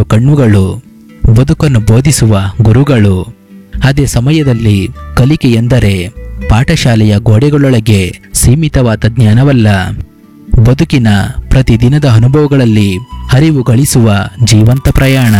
ಕಣ್ಣುಗಳು ಬದುಕನ್ನು ಬೋಧಿಸುವ ಗುರುಗಳು ಅದೇ ಸಮಯದಲ್ಲಿ ಕಲಿಕೆ ಎಂದರೆ ಪಾಠಶಾಲೆಯ ಗೋಡೆಗಳೊಳಗೆ ಸೀಮಿತವಾದ ಜ್ಞಾನವಲ್ಲ ಬದುಕಿನ ಪ್ರತಿದಿನದ ಅನುಭವಗಳಲ್ಲಿ ಅರಿವು ಗಳಿಸುವ ಜೀವಂತ ಪ್ರಯಾಣ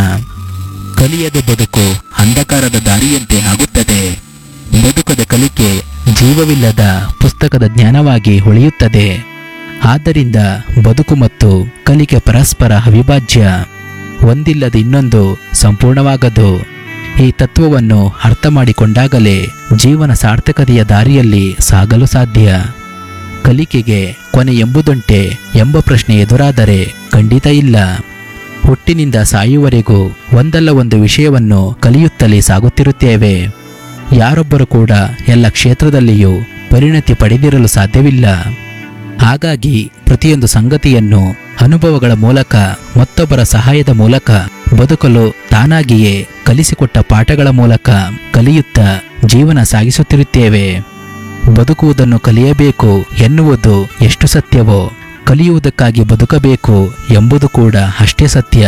ಕಲಿಯದ ಬದುಕು ಅಂಧಕಾರದ ದಾರಿಯಂತೆ ಆಗುತ್ತದೆ ಬದುಕದ ಕಲಿಕೆ ಜೀವವಿಲ್ಲದ ಪುಸ್ತಕದ ಜ್ಞಾನವಾಗಿ ಉಳಿಯುತ್ತದೆ ಆದ್ದರಿಂದ ಬದುಕು ಮತ್ತು ಕಲಿಕೆ ಪರಸ್ಪರ ಅವಿಭಾಜ್ಯ ಒಂದಿಲ್ಲದ ಇನ್ನೊಂದು ಸಂಪೂರ್ಣವಾಗದು ಈ ತತ್ವವನ್ನು ಅರ್ಥ ಮಾಡಿಕೊಂಡಾಗಲೇ ಜೀವನ ಸಾರ್ಥಕತೆಯ ದಾರಿಯಲ್ಲಿ ಸಾಗಲು ಸಾಧ್ಯ ಕಲಿಕೆಗೆ ಕೊನೆ ಎಂಬುದುಂಟೆ ಎಂಬ ಪ್ರಶ್ನೆ ಎದುರಾದರೆ ಖಂಡಿತ ಇಲ್ಲ ಹುಟ್ಟಿನಿಂದ ಸಾಯುವವರೆಗೂ ಒಂದಲ್ಲ ಒಂದು ವಿಷಯವನ್ನು ಕಲಿಯುತ್ತಲೇ ಸಾಗುತ್ತಿರುತ್ತೇವೆ ಯಾರೊಬ್ಬರು ಕೂಡ ಎಲ್ಲ ಕ್ಷೇತ್ರದಲ್ಲಿಯೂ ಪರಿಣತಿ ಪಡೆದಿರಲು ಸಾಧ್ಯವಿಲ್ಲ ಹಾಗಾಗಿ ಪ್ರತಿಯೊಂದು ಸಂಗತಿಯನ್ನು ಅನುಭವಗಳ ಮೂಲಕ ಮತ್ತೊಬ್ಬರ ಸಹಾಯದ ಮೂಲಕ ಬದುಕಲು ತಾನಾಗಿಯೇ ಕಲಿಸಿಕೊಟ್ಟ ಪಾಠಗಳ ಮೂಲಕ ಕಲಿಯುತ್ತಾ ಜೀವನ ಸಾಗಿಸುತ್ತಿರುತ್ತೇವೆ ಬದುಕುವುದನ್ನು ಕಲಿಯಬೇಕು ಎನ್ನುವುದು ಎಷ್ಟು ಸತ್ಯವೋ ಕಲಿಯುವುದಕ್ಕಾಗಿ ಬದುಕಬೇಕು ಎಂಬುದು ಕೂಡ ಅಷ್ಟೇ ಸತ್ಯ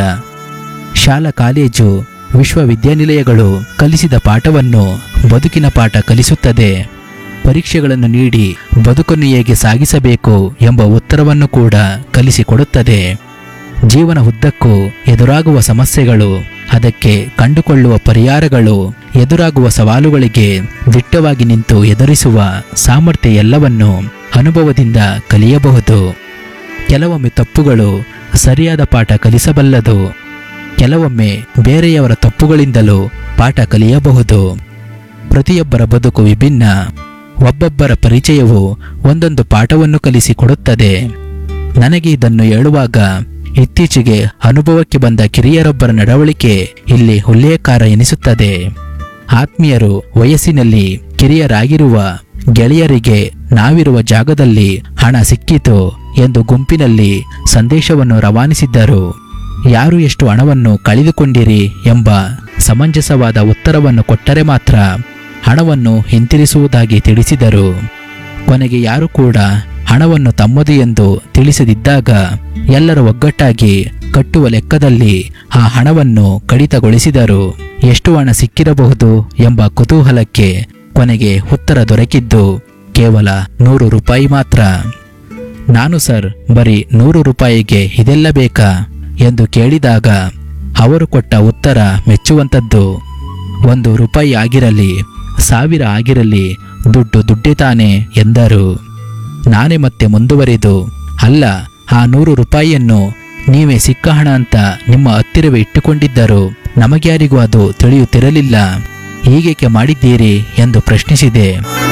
ಶಾಲಾ ಕಾಲೇಜು ವಿಶ್ವವಿದ್ಯಾನಿಲಯಗಳು ಕಲಿಸಿದ ಪಾಠವನ್ನು ಬದುಕಿನ ಪಾಠ ಕಲಿಸುತ್ತದೆ ಪರೀಕ್ಷೆಗಳನ್ನು ನೀಡಿ ಬದುಕನ್ನು ಹೇಗೆ ಸಾಗಿಸಬೇಕು ಎಂಬ ಉತ್ತರವನ್ನು ಕೂಡ ಕಲಿಸಿಕೊಡುತ್ತದೆ ಜೀವನ ಉದ್ದಕ್ಕೂ ಎದುರಾಗುವ ಸಮಸ್ಯೆಗಳು ಅದಕ್ಕೆ ಕಂಡುಕೊಳ್ಳುವ ಪರಿಹಾರಗಳು ಎದುರಾಗುವ ಸವಾಲುಗಳಿಗೆ ದಿಟ್ಟವಾಗಿ ನಿಂತು ಎದುರಿಸುವ ಸಾಮರ್ಥ್ಯ ಎಲ್ಲವನ್ನು ಅನುಭವದಿಂದ ಕಲಿಯಬಹುದು ಕೆಲವೊಮ್ಮೆ ತಪ್ಪುಗಳು ಸರಿಯಾದ ಪಾಠ ಕಲಿಸಬಲ್ಲದು ಕೆಲವೊಮ್ಮೆ ಬೇರೆಯವರ ತಪ್ಪುಗಳಿಂದಲೂ ಪಾಠ ಕಲಿಯಬಹುದು ಪ್ರತಿಯೊಬ್ಬರ ಬದುಕು ವಿಭಿನ್ನ ಒಬ್ಬೊಬ್ಬರ ಪರಿಚಯವು ಒಂದೊಂದು ಪಾಠವನ್ನು ಕಲಿಸಿಕೊಡುತ್ತದೆ ನನಗೆ ಇದನ್ನು ಹೇಳುವಾಗ ಇತ್ತೀಚೆಗೆ ಅನುಭವಕ್ಕೆ ಬಂದ ಕಿರಿಯರೊಬ್ಬರ ನಡವಳಿಕೆ ಇಲ್ಲಿ ಉಲ್ಲೇಖಾರ ಎನಿಸುತ್ತದೆ ಆತ್ಮೀಯರು ವಯಸ್ಸಿನಲ್ಲಿ ಕಿರಿಯರಾಗಿರುವ ಗೆಳೆಯರಿಗೆ ನಾವಿರುವ ಜಾಗದಲ್ಲಿ ಹಣ ಸಿಕ್ಕಿತು ಎಂದು ಗುಂಪಿನಲ್ಲಿ ಸಂದೇಶವನ್ನು ರವಾನಿಸಿದ್ದರು ಯಾರು ಎಷ್ಟು ಹಣವನ್ನು ಕಳೆದುಕೊಂಡಿರಿ ಎಂಬ ಸಮಂಜಸವಾದ ಉತ್ತರವನ್ನು ಕೊಟ್ಟರೆ ಮಾತ್ರ ಹಣವನ್ನು ಹಿಂತಿರಿಸುವುದಾಗಿ ತಿಳಿಸಿದರು ಕೊನೆಗೆ ಯಾರು ಕೂಡ ಹಣವನ್ನು ತಮ್ಮದು ಎಂದು ತಿಳಿಸದಿದ್ದಾಗ ಎಲ್ಲರೂ ಒಗ್ಗಟ್ಟಾಗಿ ಕಟ್ಟುವ ಲೆಕ್ಕದಲ್ಲಿ ಆ ಹಣವನ್ನು ಕಡಿತಗೊಳಿಸಿದರು ಎಷ್ಟು ಹಣ ಸಿಕ್ಕಿರಬಹುದು ಎಂಬ ಕುತೂಹಲಕ್ಕೆ ಕೊನೆಗೆ ಉತ್ತರ ದೊರಕಿದ್ದು ಕೇವಲ ನೂರು ರೂಪಾಯಿ ಮಾತ್ರ ನಾನು ಸರ್ ಬರೀ ನೂರು ರೂಪಾಯಿಗೆ ಇದೆಲ್ಲ ಬೇಕಾ ಎಂದು ಕೇಳಿದಾಗ ಅವರು ಕೊಟ್ಟ ಉತ್ತರ ಮೆಚ್ಚುವಂಥದ್ದು ಒಂದು ರೂಪಾಯಿ ಆಗಿರಲಿ ಸಾವಿರ ಆಗಿರಲಿ ದುಡ್ಡು ದುಡ್ಡೇ ತಾನೆ ಎಂದರು ನಾನೇ ಮತ್ತೆ ಮುಂದುವರಿದು ಅಲ್ಲ ಆ ನೂರು ರೂಪಾಯಿಯನ್ನು ನೀವೇ ಸಿಕ್ಕ ಹಣ ಅಂತ ನಿಮ್ಮ ಹತ್ತಿರವೇ ಇಟ್ಟುಕೊಂಡಿದ್ದರು ನಮಗ್ಯಾರಿಗೂ ಅದು ತಿಳಿಯುತ್ತಿರಲಿಲ್ಲ ಹೀಗೇಕೆ ಮಾಡಿದ್ದೀರಿ ಎಂದು ಪ್ರಶ್ನಿಸಿದೆ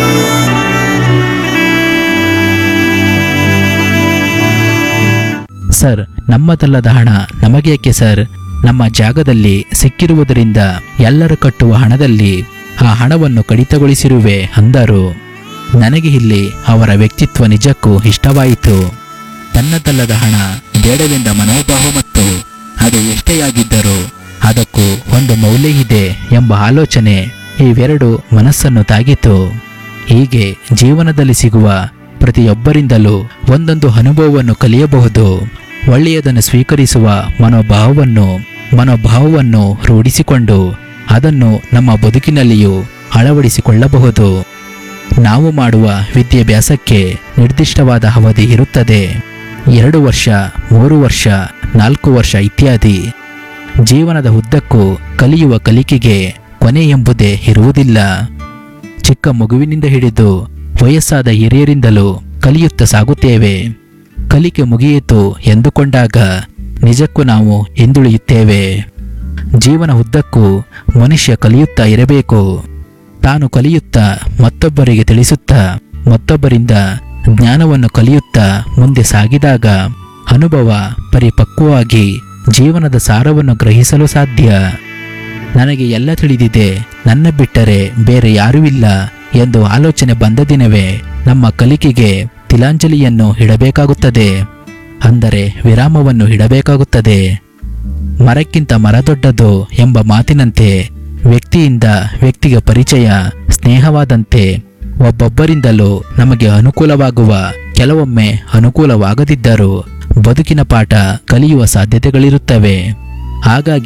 ಸರ್ ನಮ್ಮದಲ್ಲದ ಹಣ ನಮಗೇಕೆ ಸರ್ ನಮ್ಮ ಜಾಗದಲ್ಲಿ ಸಿಕ್ಕಿರುವುದರಿಂದ ಎಲ್ಲರೂ ಕಟ್ಟುವ ಹಣದಲ್ಲಿ ಆ ಹಣವನ್ನು ಕಡಿತಗೊಳಿಸಿರುವೆ ಅಂದರು ನನಗೆ ಇಲ್ಲಿ ಅವರ ವ್ಯಕ್ತಿತ್ವ ನಿಜಕ್ಕೂ ಇಷ್ಟವಾಯಿತು ತನ್ನದಲ್ಲದ ಹಣ ಬೇಡವೆಂದ ಮನೋಭಾವ ಮತ್ತು ಅದು ಎಷ್ಟೇ ಆಗಿದ್ದರೂ ಅದಕ್ಕೂ ಒಂದು ಮೌಲ್ಯ ಇದೆ ಎಂಬ ಆಲೋಚನೆ ಇವೆರಡು ಮನಸ್ಸನ್ನು ತಾಗಿತು ಹೀಗೆ ಜೀವನದಲ್ಲಿ ಸಿಗುವ ಪ್ರತಿಯೊಬ್ಬರಿಂದಲೂ ಒಂದೊಂದು ಅನುಭವವನ್ನು ಕಲಿಯಬಹುದು ಒಳ್ಳೆಯದನ್ನು ಸ್ವೀಕರಿಸುವ ಮನೋಭಾವವನ್ನು ಮನೋಭಾವವನ್ನು ರೂಢಿಸಿಕೊಂಡು ಅದನ್ನು ನಮ್ಮ ಬದುಕಿನಲ್ಲಿಯೂ ಅಳವಡಿಸಿಕೊಳ್ಳಬಹುದು ನಾವು ಮಾಡುವ ವಿದ್ಯಾಭ್ಯಾಸಕ್ಕೆ ನಿರ್ದಿಷ್ಟವಾದ ಅವಧಿ ಇರುತ್ತದೆ ಎರಡು ವರ್ಷ ಮೂರು ವರ್ಷ ನಾಲ್ಕು ವರ್ಷ ಇತ್ಯಾದಿ ಜೀವನದ ಉದ್ದಕ್ಕೂ ಕಲಿಯುವ ಕಲಿಕೆಗೆ ಕೊನೆ ಎಂಬುದೇ ಇರುವುದಿಲ್ಲ ಚಿಕ್ಕ ಮಗುವಿನಿಂದ ಹಿಡಿದು ವಯಸ್ಸಾದ ಹಿರಿಯರಿಂದಲೂ ಕಲಿಯುತ್ತಾ ಸಾಗುತ್ತೇವೆ ಕಲಿಕೆ ಮುಗಿಯಿತು ಎಂದುಕೊಂಡಾಗ ನಿಜಕ್ಕೂ ನಾವು ಹಿಂದುಳಿಯುತ್ತೇವೆ ಜೀವನ ಉದ್ದಕ್ಕೂ ಮನುಷ್ಯ ಕಲಿಯುತ್ತಾ ಇರಬೇಕು ತಾನು ಕಲಿಯುತ್ತಾ ಮತ್ತೊಬ್ಬರಿಗೆ ತಿಳಿಸುತ್ತಾ ಮತ್ತೊಬ್ಬರಿಂದ ಜ್ಞಾನವನ್ನು ಕಲಿಯುತ್ತಾ ಮುಂದೆ ಸಾಗಿದಾಗ ಅನುಭವ ಪರಿಪಕ್ವವಾಗಿ ಜೀವನದ ಸಾರವನ್ನು ಗ್ರಹಿಸಲು ಸಾಧ್ಯ ನನಗೆ ಎಲ್ಲ ತಿಳಿದಿದೆ ನನ್ನ ಬಿಟ್ಟರೆ ಬೇರೆ ಯಾರೂ ಇಲ್ಲ ಎಂದು ಆಲೋಚನೆ ಬಂದ ದಿನವೇ ನಮ್ಮ ಕಲಿಕೆಗೆ ತಿಲಾಂಜಲಿಯನ್ನು ಇಡಬೇಕಾಗುತ್ತದೆ ಅಂದರೆ ವಿರಾಮವನ್ನು ಇಡಬೇಕಾಗುತ್ತದೆ ಮರಕ್ಕಿಂತ ಮರ ದೊಡ್ಡದು ಎಂಬ ಮಾತಿನಂತೆ ವ್ಯಕ್ತಿಯಿಂದ ವ್ಯಕ್ತಿಗೆ ಪರಿಚಯ ಸ್ನೇಹವಾದಂತೆ ಒಬ್ಬೊಬ್ಬರಿಂದಲೂ ನಮಗೆ ಅನುಕೂಲವಾಗುವ ಕೆಲವೊಮ್ಮೆ ಅನುಕೂಲವಾಗದಿದ್ದರೂ ಬದುಕಿನ ಪಾಠ ಕಲಿಯುವ ಸಾಧ್ಯತೆಗಳಿರುತ್ತವೆ ಹಾಗಾಗಿ